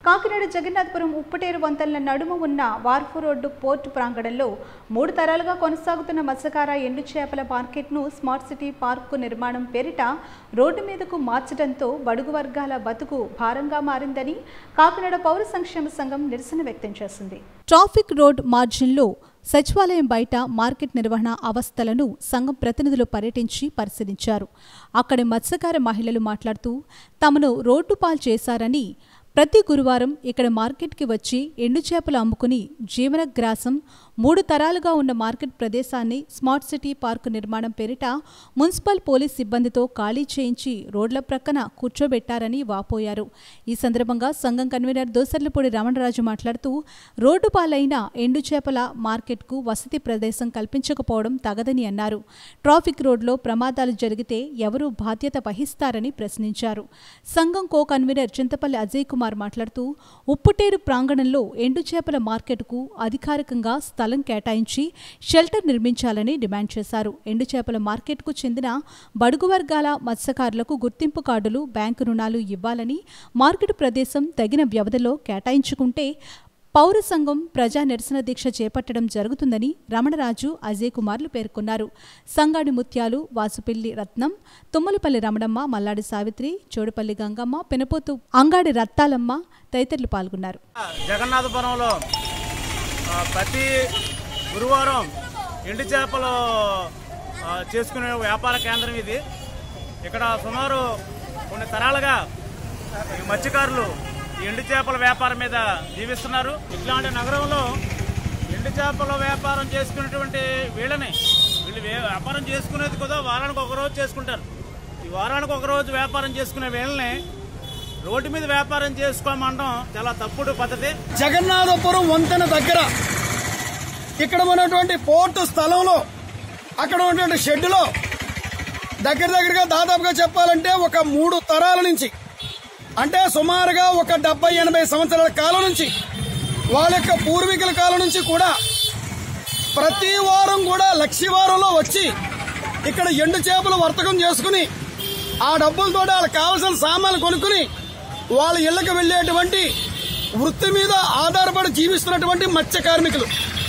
కాకినాడ జగన్నాథపురం ఉప్పటేరు వంతెనల నడుమ ఉన్న వార్పు రోడ్డు పోర్టు ప్రాంగణంలో మూడు తరాలుగా కొనసాగుతున్న మత్స్యకార ఎండు చేపల మార్కెట్ను స్మార్ట్ సిటీ పార్కు నిర్మాణం పేరిట రోడ్డు మీదకు మార్చడంతో బడుగు వర్గాల బతుకు భారంగా మారిందని కాకినాడ పౌర సంక్షేమ సంఘం నిరసన వ్యక్తం చేసింది ట్రాఫిక్ రోడ్ మార్జిన్లో సచివాలయం బయట మార్కెట్ నిర్వహణ అవస్థలను సంఘం ప్రతినిధులు పర్యటించి పరిశీలించారు అక్కడి మత్స్యకార మహిళలు మాట్లాడుతూ తమను రోడ్డు పాలు చేశారని ప్రతి గురువారం ఇక్కడ మార్కెట్కి వచ్చి ఎండు చేపలు అమ్ముకుని జీవనగ్రాసం మూడు తరాలుగా ఉన్న మార్కెట్ ప్రదేశాన్ని స్మార్ట్ సిటీ పార్కు నిర్మాణం పేరిట మున్సిపల్ పోలీస్ సిబ్బందితో ఖాళీ చేయించి రోడ్ల ప్రక్కన కూర్చోబెట్టారని వాపోయారు ఈ సందర్భంగా సంఘం కన్వీనర్ దోసర్లపూడి రమణరాజు మాట్లాడుతూ రోడ్డు పాలైన ఎండు చేపల మార్కెట్కు వసతి ప్రదేశం కల్పించకపోవడం తగదని అన్నారు ట్రాఫిక్ రోడ్లో ప్రమాదాలు జరిగితే ఎవరు బాధ్యత వహిస్తారని ప్రశ్నించారు సంఘం కో కన్వీనర్ చింతపల్లి అజయ్ కుమార్ మాట్లాడుతూ ఉప్పుటేరు ప్రాంగణంలో ఎండు చేపల మార్కెట్కు అధికారికంగా స్థలం కేటాయించి షెల్టర్ నిర్మించాలని డిమాండ్ చేశారు ఎండు చేపల మార్కెట్కు చెందిన బడుగు వర్గాల మత్స్యకారులకు గుర్తింపు కార్డులు బ్యాంకు రుణాలు ఇవ్వాలని మార్కెట్ ప్రదేశం తగిన వ్యవధిలో కేటాయించుకుంటే పౌర సంఘం ప్రజా నిరసన దీక్ష చేపట్టడం జరుగుతుందని రమణరాజు అజయ్ కుమార్లు పేర్కొన్నారు సంగాడి ముత్యాలు వాసుపిల్లి రత్నం తుమ్మలపల్లి రమణమ్మ మల్లాడి సావిత్రి చోడుపల్లి గంగమ్మ పెనపోతు అంగాడి రత్తాలమ్మ తదితరులు పాల్గొన్నారు జగన్నాథపురంలో ఆ, ప్రతి గురువారం ఎండు చేపలు ఆ, చేసుకునే వ్యాపార కేంద్రం ఇది ఇక్కడ సుమారు కొన్ని తరాలుగా ఈ మత్స్యకారులు ఈ ఎండు చేపల వ్యాపారం మీద జీవిస్తున్నారు ఇట్లాంటి నగరంలో ఎండు చేపల వ్యాపారం చేసుకునేటువంటి వీళ్ళని వీళ్ళు వే- వ్యాపారం చేసుకునేది కూడా వారానికి ఒక రోజు చేసుకుంటారు ఈ వారానికి ఒక రోజు వ్యాపారం చేసుకునే వీళ్ళని రోడ్డు మీద వ్యాపారం చేసుకోమండం చాలా తప్పుడు పద్ధతి జగన్నాథపురం వంతెన దగ్గర ఇక్కడ ఉన్నటువంటి పోర్టు స్థలంలో అక్కడ ఉన్నటువంటి షెడ్డులో దగ్గర దగ్గరగా దాదాపుగా చెప్పాలంటే ఒక మూడు తరాల నుంచి అంటే సుమారుగా ఒక డెబ్బై ఎనభై సంవత్సరాల కాలం నుంచి వాళ్ళ యొక్క పూర్వీకుల కాలం నుంచి కూడా ప్రతి వారం కూడా లక్షవారంలో వచ్చి ఇక్కడ ఎండు చేపలు వర్తకం చేసుకుని ఆ డబ్బులతో వాళ్ళకి కావలసిన సామాన్లు కొనుక్కుని వాళ్ళ ఇళ్లకు వెళ్లేటువంటి వృత్తి మీద ఆధారపడి జీవిస్తున్నటువంటి మత్స్య కార్మికులు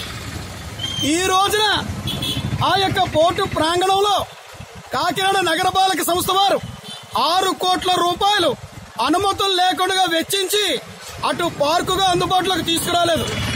ఈ రోజున ఆ యొక్క పోర్టు ప్రాంగణంలో కాకినాడ నగరపాలక సంస్థ వారు ఆరు కోట్ల రూపాయలు అనుమతులు లేకుండా వెచ్చించి అటు పార్కుగా అందుబాటులోకి తీసుకురాలేదు